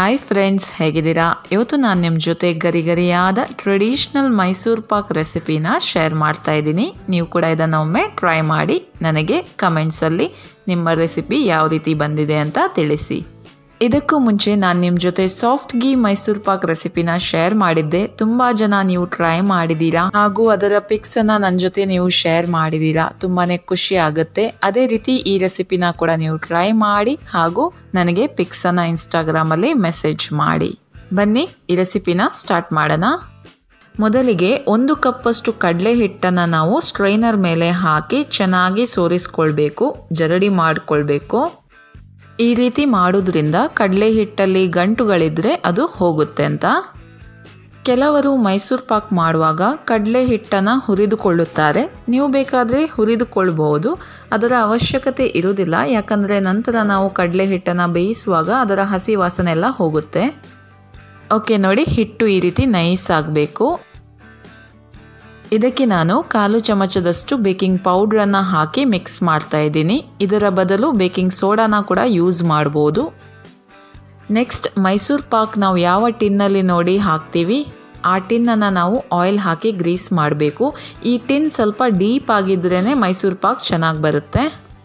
hi friends ಹೇಗಿದ್ದೀರಾ ಇವತ್ತು ನಾನು ನಿಮ್ಮ ಜೊತೆ ಗರಿ ಗರಿಯಾದ ಟ್ರೆಡಿಷ್ನಲ್ ಮೈಸೂರು ಪಾಕ್ ರೆಸಿಪಿನ ಶೇರ್ ಮಾಡ್ತಾ ಇದ್ದೀನಿ ನೀವು ಕೂಡ ಇದನ್ನು ಒಮ್ಮೆ ಟ್ರೈ ಮಾಡಿ ನನಗೆ ಕಮೆಂಟ್ಸಲ್ಲಿ ನಿಮ್ಮ ರೆಸಿಪಿ ಯಾವ ರೀತಿ ಬಂದಿದೆ ಅಂತ ತಿಳಿಸಿ ಇದಕ್ಕೂ ಮುಂಚೆ ನಾನು ನಿಮ್ಮ ಜೊತೆ ಸಾಫ್ಟ್ ಗೀ ಮೈಸೂರು ಪಾಕ್ ರೆಸಿಪಿನ ಶೇರ್ ಮಾಡಿದ್ದೆ ತುಂಬ ಜನ ನೀವು ಟ್ರೈ ಮಾಡಿದ್ದೀರಾ ಹಾಗೂ ಅದರ ಪಿಕ್ಸ್ ಅನ್ನ ನನ್ನ ಜೊತೆ ನೀವು ಶೇರ್ ಮಾಡಿದ್ದೀರಾ ತುಂಬಾನೇ ಖುಷಿ ಆಗುತ್ತೆ ಅದೇ ರೀತಿ ಈ ರೆಸಿಪಿನ ಕೂಡ ನೀವು ಟ್ರೈ ಮಾಡಿ ಹಾಗೂ ನನಗೆ ಪಿಕ್ಸ್ ಅನ್ನ ಇನ್ಸ್ಟಾಗ್ರಾಮ್ ಅಲ್ಲಿ ಮೆಸೇಜ್ ಮಾಡಿ ಬನ್ನಿ ಈ ರೆಸಿಪಿನ ಸ್ಟಾರ್ಟ್ ಮಾಡೋಣ ಮೊದಲಿಗೆ ಒಂದು ಕಪ್ಪಷ್ಟು ಕಡಲೆ ಹಿಟ್ಟನ್ನು ನಾವು ಸ್ಟ್ರೈನರ್ ಮೇಲೆ ಹಾಕಿ ಚೆನ್ನಾಗಿ ಸೋರಿಸ್ಕೊಳ್ಬೇಕು ಜರಡಿ ಮಾಡಿಕೊಳ್ಬೇಕು ಈ ರೀತಿ ಮಾಡೋದ್ರಿಂದ ಕಡಲೆ ಹಿಟ್ಟಲ್ಲಿ ಗಂಟುಗಳಿದ್ರೆ ಅದು ಹೋಗುತ್ತೆ ಅಂತ ಕೆಲವರು ಮೈಸೂರು ಪಾಕ್ ಮಾಡುವಾಗ ಕಡಲೆ ಹಿಟ್ಟನ್ನು ಹುರಿದುಕೊಳ್ಳುತ್ತಾರೆ ನೀವು ಬೇಕಾದರೆ ಹುರಿದುಕೊಳ್ಬಹುದು ಅದರ ಅವಶ್ಯಕತೆ ಇರುವುದಿಲ್ಲ ಯಾಕಂದರೆ ನಂತರ ನಾವು ಕಡಲೆ ಹಿಟ್ಟನ್ನು ಬೇಯಿಸುವಾಗ ಅದರ ಹಸಿ ವಾಸನೆ ಎಲ್ಲ ಹೋಗುತ್ತೆ ಓಕೆ ನೋಡಿ ಹಿಟ್ಟು ಈ ರೀತಿ ನೈಸ್ ಆಗಬೇಕು ಇದಕ್ಕೆ ನಾನು ಕಾಲು ಚಮಚದಷ್ಟು ಬೇಕಿಂಗ್ ಪೌಡ್ರನ್ನು ಹಾಕಿ ಮಿಕ್ಸ್ ಮಾಡ್ತಾ ಇದ್ದೀನಿ ಇದರ ಬದಲು ಬೇಕಿಂಗ್ ಸೋಡಾನ ಕೂಡ ಯೂಸ್ ಮಾಡ್ಬೋದು ನೆಕ್ಸ್ಟ್ ಮೈಸೂರು ಪಾಕ್ ನಾವು ಯಾವ ಟಿನ್ನಲ್ಲಿ ನೋಡಿ ಹಾಕ್ತೀವಿ ಆ ಟಿನ್ನನ್ನು ನಾವು ಆಯಿಲ್ ಹಾಕಿ ಗ್ರೀಸ್ ಮಾಡಬೇಕು ಈ ಟಿನ್ ಸ್ವಲ್ಪ ಡೀಪ್ ಆಗಿದ್ರೇ ಮೈಸೂರು ಪಾಕ್ ಚೆನ್ನಾಗಿ ಬರುತ್ತೆ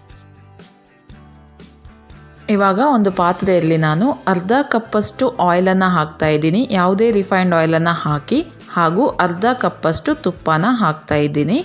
ಇವಾಗ ಒಂದು ಪಾತ್ರೆಯಲ್ಲಿ ನಾನು ಅರ್ಧ ಕಪ್ಪಷ್ಟು ಆಯಿಲನ್ನು ಹಾಕ್ತಾ ಇದ್ದೀನಿ ಯಾವುದೇ ರಿಫೈನ್ಡ್ ಆಯಿಲನ್ನು ಹಾಕಿ ಹಾಗೂ ಅರ್ಧ ಕಪ್ಪಷ್ಟು ತುಪ್ಪನ ಹಾಕ್ತಾ ಇದ್ದೀನಿ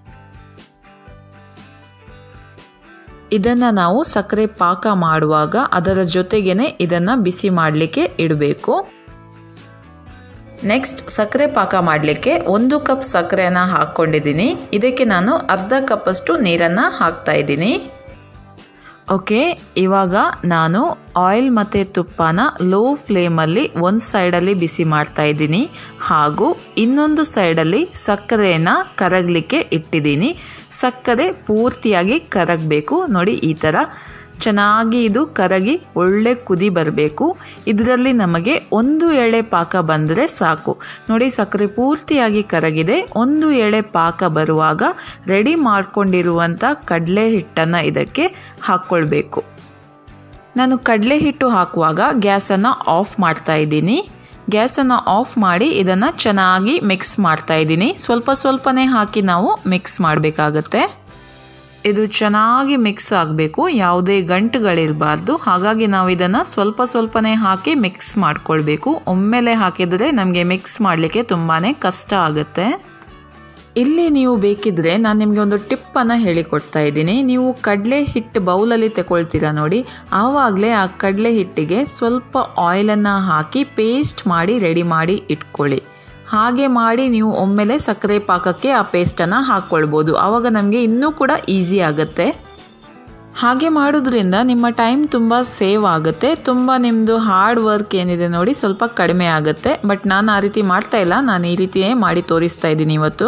ಇದನ್ನು ನಾವು ಸಕ್ಕರೆ ಪಾಕ ಮಾಡುವಾಗ ಅದರ ಜೊತೆಗೇನೆ ಇದನ್ನು ಬಿಸಿ ಮಾಡಲಿಕ್ಕೆ ಇಡಬೇಕು ನೆಕ್ಸ್ಟ್ ಸಕ್ಕರೆ ಪಾಕ ಮಾಡಲಿಕ್ಕೆ ಒಂದು ಕಪ್ ಸಕ್ಕರೆಯನ್ನು ಹಾಕ್ಕೊಂಡಿದ್ದೀನಿ ಇದಕ್ಕೆ ನಾನು ಅರ್ಧ ಕಪ್ಪಷ್ಟು ನೀರನ್ನು ಹಾಕ್ತಾ ಇದ್ದೀನಿ ಓಕೆ ಇವಾಗ ನಾನು ಆಯಿಲ್ ಮತ್ತು ತುಪ್ಪನ ಲೋ ಫ್ಲೇಮಲ್ಲಿ ಒಂದು ಸೈಡಲ್ಲಿ ಬಿಸಿ ಮಾಡ್ತಾ ಇದ್ದೀನಿ ಹಾಗೂ ಇನ್ನೊಂದು ಸೈಡಲ್ಲಿ ಸಕ್ಕರೆಯನ್ನು ಕರಗಲಿಕ್ಕೆ ಇಟ್ಟಿದ್ದೀನಿ ಸಕ್ಕರೆ ಪೂರ್ತಿಯಾಗಿ ಕರಗಬೇಕು ನೋಡಿ ಈ ಥರ ಚೆನ್ನಾಗಿ ಇದು ಕರಗಿ ಒಳ್ಳೆ ಕುದಿ ಬರಬೇಕು ಇದರಲ್ಲಿ ನಮಗೆ ಒಂದು ಎಳೆ ಪಾಕ ಬಂದರೆ ಸಾಕು ನೋಡಿ ಸಕ್ಕರೆ ಪೂರ್ತಿಯಾಗಿ ಕರಗಿದೆ ಒಂದು ಎಳೆ ಪಾಕ ಬರುವಾಗ ರೆಡಿ ಮಾಡ್ಕೊಂಡಿರುವಂಥ ಕಡಲೆ ಹಿಟ್ಟನ್ನು ಇದಕ್ಕೆ ಹಾಕ್ಕೊಳ್ಬೇಕು ನಾನು ಕಡಲೆ ಹಿಟ್ಟು ಹಾಕುವಾಗ ಗ್ಯಾಸನ್ನು ಆಫ್ ಮಾಡ್ತಾ ಇದ್ದೀನಿ ಗ್ಯಾಸನ್ನು ಆಫ್ ಮಾಡಿ ಇದನ್ನು ಚೆನ್ನಾಗಿ ಮಿಕ್ಸ್ ಮಾಡ್ತಾ ಇದ್ದೀನಿ ಸ್ವಲ್ಪ ಸ್ವಲ್ಪನೇ ಹಾಕಿ ನಾವು ಮಿಕ್ಸ್ ಮಾಡಬೇಕಾಗತ್ತೆ ಇದು ಚೆನ್ನಾಗಿ ಮಿಕ್ಸ್ ಆಗಬೇಕು ಯಾವುದೇ ಗಂಟುಗಳಿರಬಾರ್ದು ಹಾಗಾಗಿ ನಾವು ಇದನ್ನು ಸ್ವಲ್ಪ ಸ್ವಲ್ಪನೇ ಹಾಕಿ ಮಿಕ್ಸ್ ಮಾಡ್ಕೊಳ್ಬೇಕು ಒಮ್ಮೆಲೆ ಹಾಕಿದರೆ ನಮಗೆ ಮಿಕ್ಸ್ ಮಾಡಲಿಕ್ಕೆ ತುಂಬಾ ಕಷ್ಟ ಆಗುತ್ತೆ ಇಲ್ಲಿ ನೀವು ಬೇಕಿದ್ರೆ ನಾನು ನಿಮಗೆ ಒಂದು ಟಿಪ್ಪನ್ನು ಹೇಳಿಕೊಡ್ತಾ ಇದ್ದೀನಿ ನೀವು ಕಡಲೆ ಹಿಟ್ಟು ಬೌಲಲ್ಲಿ ತಗೊಳ್ತೀರಾ ನೋಡಿ ಆವಾಗಲೇ ಆ ಕಡಲೆ ಹಿಟ್ಟಿಗೆ ಸ್ವಲ್ಪ ಆಯಿಲನ್ನು ಹಾಕಿ ಪೇಸ್ಟ್ ಮಾಡಿ ರೆಡಿ ಮಾಡಿ ಇಟ್ಕೊಳ್ಳಿ ಹಾಗೆ ಮಾಡಿ ನೀವು ಒಮ್ಮೆಲೆ ಸಕ್ಕರೆ ಪಾಕಕ್ಕೆ ಆ ಪೇಸ್ಟನ್ನು ಹಾಕ್ಕೊಳ್ಬೋದು ಆವಾಗ ನಮಗೆ ಇನ್ನೂ ಕೂಡ ಈಸಿ ಆಗುತ್ತೆ ಹಾಗೆ ಮಾಡೋದ್ರಿಂದ ನಿಮ್ಮ ಟೈಮ್ ತುಂಬ ಸೇವ್ ಆಗುತ್ತೆ ತುಂಬ ನಿಮ್ಮದು ಹಾರ್ಡ್ ವರ್ಕ್ ಏನಿದೆ ನೋಡಿ ಸ್ವಲ್ಪ ಕಡಿಮೆ ಆಗುತ್ತೆ ಬಟ್ ನಾನು ಆ ರೀತಿ ಮಾಡ್ತಾ ಇಲ್ಲ ನಾನು ಈ ರೀತಿಯೇ ಮಾಡಿ ತೋರಿಸ್ತಾ ಇದ್ದೀನಿ ಇವತ್ತು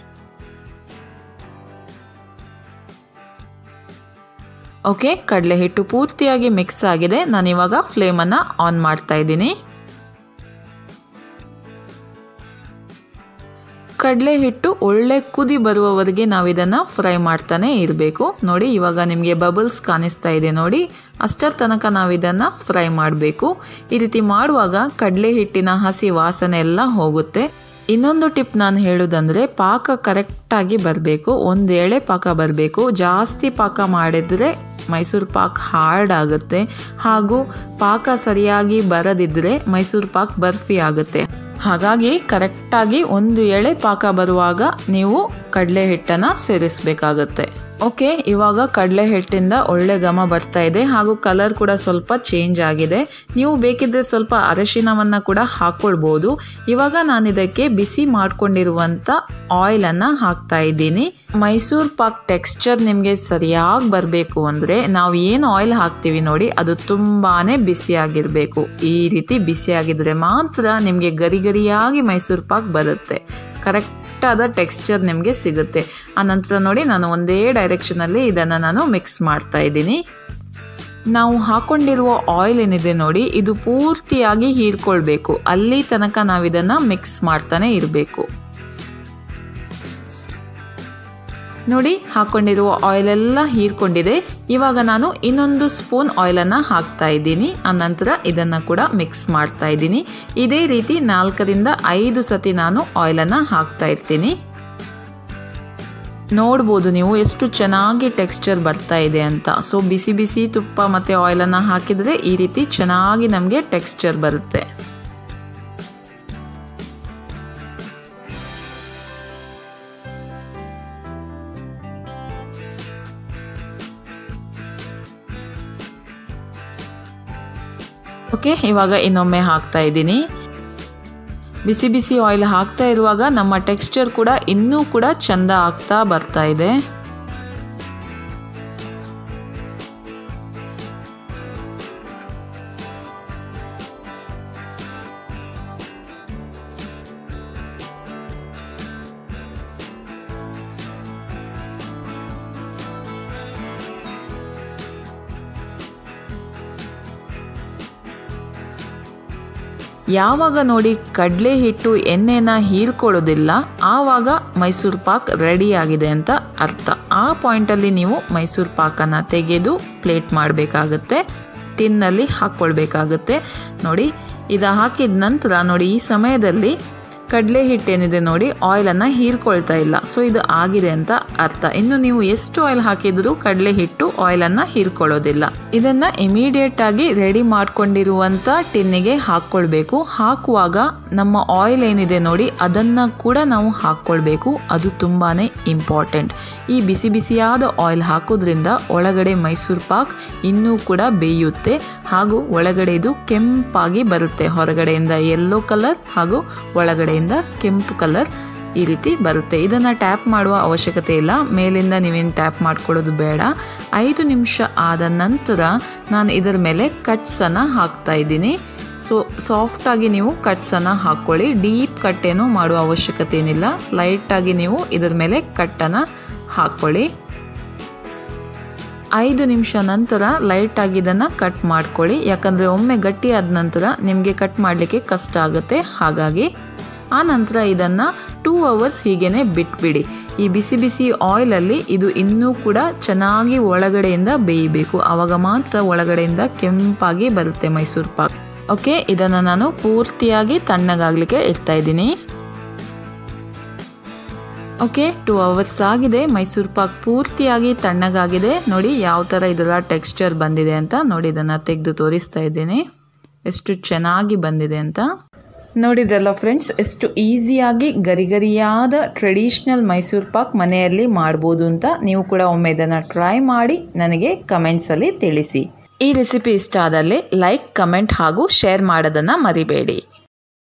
ಓಕೆ ಕಡಲೆ ಹಿಟ್ಟು ಪೂರ್ತಿಯಾಗಿ ಮಿಕ್ಸ್ ಆಗಿದೆ ನಾನು ಇವಾಗ ಫ್ಲೇಮನ್ನು ಆನ್ ಮಾಡ್ತಾ ಇದ್ದೀನಿ ಕಡಲೆ ಹಿಟ್ಟು ಒಳ್ಳೆ ಕುದಿ ಬರುವವರೆಗೆ ನಾವು ಇದನ್ನು ಫ್ರೈ ಮಾಡ್ತಾನೆ ಇರಬೇಕು ನೋಡಿ ಇವಾಗ ನಿಮಗೆ ಬಬಲ್ಸ್ ಕಾಣಿಸ್ತಾ ಇದೆ ನೋಡಿ ಅಷ್ಟರ ತನಕ ನಾವು ಇದನ್ನು ಫ್ರೈ ಮಾಡಬೇಕು ಈ ರೀತಿ ಮಾಡುವಾಗ ಕಡಲೆ ಹಿಟ್ಟಿನ ಹಸಿ ವಾಸನೆ ಎಲ್ಲ ಹೋಗುತ್ತೆ ಇನ್ನೊಂದು ಟಿಪ್ ನಾನು ಹೇಳೋದಂದರೆ ಪಾಕ ಕರೆಕ್ಟಾಗಿ ಬರಬೇಕು ಒಂದು ಎಳೆ ಪಾಕ ಬರಬೇಕು ಜಾಸ್ತಿ ಪಾಕ ಮಾಡಿದರೆ ಮೈಸೂರು ಪಾಕ್ ಹಾರ್ಡ್ ಆಗುತ್ತೆ ಹಾಗೂ ಪಾಕ ಸರಿಯಾಗಿ ಬರದಿದ್ದರೆ ಮೈಸೂರು ಪಾಕ್ ಬರ್ಫಿ ಆಗುತ್ತೆ ಹಾಗಾಗಿ ಕರೆಕ್ಟಾಗಿ ಒಂದು ಎಳೆ ಪಾಕ ಬರುವಾಗ ನೀವು ಕಡಲೆ ಹಿಟ್ಟನ್ನು ಸೇರಿಸಬೇಕಾಗತ್ತೆ ಓಕೆ ಇವಾಗ ಕಡಲೆ ಹಿಟ್ಟಿಂದ ಒಳ್ಳೆ ಘಮ ಬರ್ತಾ ಇದೆ ಹಾಗೂ ಕಲರ್ ಕೂಡ ಸ್ವಲ್ಪ ಚೇಂಜ್ ಆಗಿದೆ ನೀವು ಬೇಕಿದ್ರೆ ಸ್ವಲ್ಪ ಅರಶಿನವನ್ನು ಕೂಡ ಹಾಕ್ಕೊಳ್ಬೋದು ಇವಾಗ ನಾನು ಇದಕ್ಕೆ ಬಿಸಿ ಮಾಡ್ಕೊಂಡಿರುವಂಥ ಆಯಿಲನ್ನು ಹಾಕ್ತಾ ಇದ್ದೀನಿ ಮೈಸೂರು ಪಾಕ್ ಟೆಕ್ಸ್ಚರ್ ನಿಮಗೆ ಸರಿಯಾಗಿ ಬರಬೇಕು ಅಂದರೆ ನಾವು ಏನು ಆಯಿಲ್ ಹಾಕ್ತೀವಿ ನೋಡಿ ಅದು ತುಂಬಾ ಬಿಸಿಯಾಗಿರಬೇಕು ಈ ರೀತಿ ಬಿಸಿಯಾಗಿದ್ರೆ ಮಾತ್ರ ನಿಮಗೆ ಗರಿ ಗರಿಯಾಗಿ ಮೈಸೂರು ಪಾಕ್ ಬರುತ್ತೆ ಕರೆಕ್ಟಾದ ಟೆಕ್ಸ್ಚರ್ ನಿಮಗೆ ಸಿಗುತ್ತೆ ಆನಂತರ ನೋಡಿ ನಾನು ಒಂದೇ ಡೈರೆಕ್ಷನಲ್ಲಿ ಇದನ್ನು ನಾನು ಮಿಕ್ಸ್ ಮಾಡ್ತಾ ಇದ್ದೀನಿ ನಾವು ಹಾಕೊಂಡಿರುವ ಆಯಿಲ್ ಏನಿದೆ ನೋಡಿ ಇದು ಪೂರ್ತಿಯಾಗಿ ಹೀರ್ಕೊಳ್ಬೇಕು ಅಲ್ಲಿ ತನಕ ನಾವು ಇದನ್ನು ಮಿಕ್ಸ್ ಮಾಡ್ತಾನೆ ಇರಬೇಕು ನೋಡಿ ಹಾಕ್ಕೊಂಡಿರುವ ಆಯಿಲೆಲ್ಲ ಹೀರ್ಕೊಂಡಿದೆ ಇವಾಗ ನಾನು ಇನ್ನೊಂದು ಸ್ಪೂನ್ ಆಯಿಲನ್ನು ಹಾಕ್ತಾ ಇದ್ದೀನಿ ಆನಂತರ ಇದನ್ನು ಕೂಡ ಮಿಕ್ಸ್ ಮಾಡ್ತಾ ಇದ್ದೀನಿ ಇದೇ ರೀತಿ ನಾಲ್ಕರಿಂದ ಐದು ಸತಿ ನಾನು ಆಯಿಲನ್ನು ಹಾಕ್ತಾ ಇರ್ತೀನಿ ನೋಡ್ಬೋದು ನೀವು ಎಷ್ಟು ಚೆನ್ನಾಗಿ ಟೆಕ್ಸ್ಚರ್ ಬರ್ತಾ ಇದೆ ಅಂತ ಸೊ ಬಿಸಿ ಬಿಸಿ ತುಪ್ಪ ಮತ್ತು ಆಯಿಲನ್ನು ಹಾಕಿದರೆ ಈ ರೀತಿ ಚೆನ್ನಾಗಿ ನಮಗೆ ಟೆಕ್ಸ್ಚರ್ ಬರುತ್ತೆ ಓಕೆ ಇವಾಗ ಇನ್ನೊಮ್ಮೆ ಹಾಕ್ತಾ ಇದ್ದೀನಿ ಬಿಸಿ ಬಿಸಿ ಆಯಿಲ್ ಹಾಕ್ತಾ ಇರುವಾಗ ನಮ್ಮ ಟೆಕ್ಸ್ಚರ್ ಕೂಡ ಇನ್ನೂ ಕೂಡ ಚಂದ ಆಗ್ತಾ ಬರ್ತಾ ಇದೆ ಯಾವಾಗ ನೋಡಿ ಕಡಲೆ ಹಿಟ್ಟು ಎಣ್ಣೆನ ಹೀರ್ಕೊಳ್ಳೋದಿಲ್ಲ ಆವಾಗ ಮೈಸೂರು ಪಾಕ್ ರೆಡಿ ಆಗಿದೆ ಅಂತ ಅರ್ಥ ಆ ಪಾಯಿಂಟಲ್ಲಿ ನೀವು ಮೈಸೂರು ಪಾಕನ್ನು ತೆಗೆದು ಪ್ಲೇಟ್ ಮಾಡಬೇಕಾಗತ್ತೆ ಟಿನ್ನಲ್ಲಿ ಹಾಕ್ಕೊಳ್ಬೇಕಾಗುತ್ತೆ ನೋಡಿ ಇದು ಹಾಕಿದ ನಂತರ ನೋಡಿ ಈ ಸಮಯದಲ್ಲಿ ಕಡಲೆ ಹಿಟ್ಟೇನಿದೆ ನೋಡಿ ಆಯಿಲನ್ನು ಹೀರ್ಕೊಳ್ತಾ ಇಲ್ಲ ಸೊ ಇದು ಆಗಿದೆ ಅಂತ ಅರ್ಥ ಇನ್ನು ನೀವು ಎಷ್ಟು ಆಯಿಲ್ ಹಾಕಿದರೂ ಕಡಲೆ ಹಿಟ್ಟು ಆಯಿಲನ್ನು ಹೀರ್ಕೊಳ್ಳೋದಿಲ್ಲ ಇದನ್ನ ಇಮಿಡಿಯೇಟ್ ಆಗಿ ರೆಡಿ ಮಾಡ್ಕೊಂಡಿರುವಂಥ ಟಿನ್ನಿಗೆ ಹಾಕ್ಕೊಳ್ಬೇಕು ಹಾಕುವಾಗ ನಮ್ಮ ಆಯಿಲ್ ಏನಿದೆ ನೋಡಿ ಅದನ್ನು ಕೂಡ ನಾವು ಹಾಕ್ಕೊಳ್ಬೇಕು ಅದು ತುಂಬಾ ಇಂಪಾರ್ಟೆಂಟ್ ಈ ಬಿಸಿ ಬಿಸಿಯಾದ ಆಯಿಲ್ ಹಾಕೋದ್ರಿಂದ ಒಳಗಡೆ ಮೈಸೂರು ಪಾಕ್ ಇನ್ನೂ ಕೂಡ ಬೇಯುತ್ತೆ ಹಾಗೂ ಒಳಗಡೆ ಇದು ಕೆಂಪಾಗಿ ಬರುತ್ತೆ ಹೊರಗಡೆಯಿಂದ ಯೆಲ್ಲೋ ಕಲರ್ ಹಾಗೂ ಒಳಗಡೆಯಿಂದ ಕೆಂಪು ಕಲರ್ ಈ ರೀತಿ ಬರುತ್ತೆ ಇದನ್ನು ಟ್ಯಾಪ್ ಮಾಡುವ ಅವಶ್ಯಕತೆ ಇಲ್ಲ ಮೇಲಿಂದ ನೀವೇನು ಟ್ಯಾಪ್ ಮಾಡ್ಕೊಳ್ಳೋದು ಬೇಡ ಐದು ನಿಮಿಷ ಆದ ನಂತರ ನಾನು ಇದರ ಮೇಲೆ ಕಟ್ಸನ್ನು ಹಾಕ್ತಾ ಇದ್ದೀನಿ ಸೊ ಸಾಫ್ಟಾಗಿ ನೀವು ಕಟ್ಸನ್ನು ಹಾಕ್ಕೊಳ್ಳಿ ಡೀಪ್ ಕಟ್ಟೇನೂ ಮಾಡುವ ಅವಶ್ಯಕತೆ ಏನಿಲ್ಲ ಲೈಟಾಗಿ ನೀವು ಇದರ ಮೇಲೆ ಕಟ್ಟನ್ನು ಹಾಕ್ಕೊಳ್ಳಿ ಐದು ನಿಮಿಷ ನಂತರ ಲೈಟಾಗಿ ಇದನ್ನು ಕಟ್ ಮಾಡ್ಕೊಳ್ಳಿ ಯಾಕಂದರೆ ಒಮ್ಮೆ ಗಟ್ಟಿ ಆದ ನಂತರ ನಿಮಗೆ ಕಟ್ ಮಾಡಲಿಕ್ಕೆ ಕಷ್ಟ ಆಗುತ್ತೆ ಹಾಗಾಗಿ ಆ ನಂತರ ಇದನ್ನು ಟೂ ಅವರ್ಸ್ ಹೀಗೇ ಬಿಟ್ಬಿಡಿ ಈ ಬಿಸಿ ಬಿಸಿ ಆಯಿಲಲ್ಲಿ ಇದು ಇನ್ನೂ ಕೂಡ ಚೆನ್ನಾಗಿ ಒಳಗಡೆಯಿಂದ ಬೇಯಬೇಕು ಆವಾಗ ಮಾತ್ರ ಒಳಗಡೆಯಿಂದ ಕೆಂಪಾಗಿ ಬರುತ್ತೆ ಮೈಸೂರು ಪಾಕ್ ಓಕೆ ಇದನ್ನು ನಾನು ಪೂರ್ತಿಯಾಗಿ ತಣ್ಣಗಾಗಲಿಕ್ಕೆ ಇಡ್ತಾ ಇದ್ದೀನಿ ಓಕೆ ಟೂ ಅವರ್ಸ್ ಆಗಿದೆ ಮೈಸೂರು ಪಾಕ್ ಪೂರ್ತಿಯಾಗಿ ತಣ್ಣಗಾಗಿದೆ ನೋಡಿ ಯಾವ ಥರ ಇದರ ಟೆಕ್ಸ್ಚರ್ ಬಂದಿದೆ ಅಂತ ನೋಡಿ ಇದನ್ನು ತೆಗೆದು ತೋರಿಸ್ತಾ ಇದ್ದೀನಿ ಎಷ್ಟು ಚೆನ್ನಾಗಿ ಬಂದಿದೆ ಅಂತ ನೋಡಿದ್ರಲ್ಲ ಫ್ರೆಂಡ್ಸ್ ಎಷ್ಟು ಈಸಿಯಾಗಿ ಗರಿಗರಿಯಾದ ಟ್ರೆಡಿಷ್ನಲ್ ಮೈಸೂರು ಪಾಕ್ ಮನೆಯಲ್ಲಿ ಮಾಡ್ಬೋದು ಅಂತ ನೀವು ಕೂಡ ಒಮ್ಮೆ ಇದನ್ನು ಟ್ರೈ ಮಾಡಿ ನನಗೆ ಕಮೆಂಟ್ಸಲ್ಲಿ ತಿಳಿಸಿ ಈ ರೆಸಿಪಿ ಇಷ್ಟ ಆದಲ್ಲಿ ಲೈಕ್ ಕಮೆಂಟ್ ಹಾಗೂ ಶೇರ್ ಮಾಡೋದನ್ನು ಮರಿಬೇಡಿ